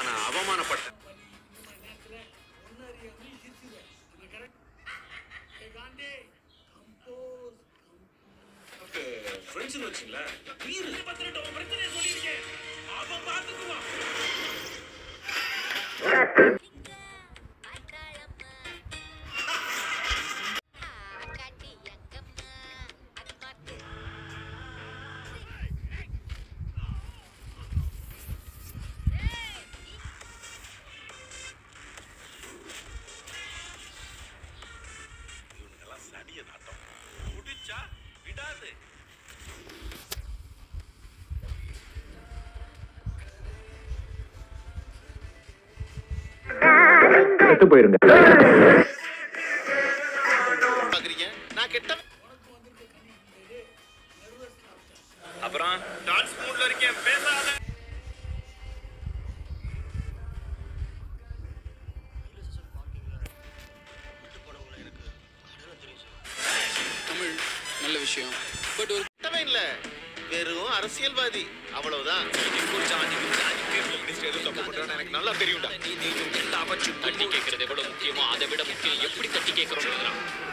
ஆனா அவமானப்பட்டேன் ஃப்ரெண்ட்ஸ்னு வச்சுங்களேன் வீரு இவனுங்கெல்லாம் சனிய நாட்டம் முடிச்சா விடாது கெட்டு போயிருங்க பாக்குறீங்க நான் கெட்ட அப்புறம் டான்ஸ் மூட்ல இருக்கேன் பேசாத தமிழ் நல்ல விஷயம் பட் ஒரு கெட்டவன் இல்ல வெறும் அரசியல்வாதி அவ்வளவுதான் எனக்கு நல்லா தெரியும்டா தட்டி கேட்கறது எவ்வளவு முக்கியமோ அதை விட முக்கியம் எப்படி தட்டி கேட்கறோம்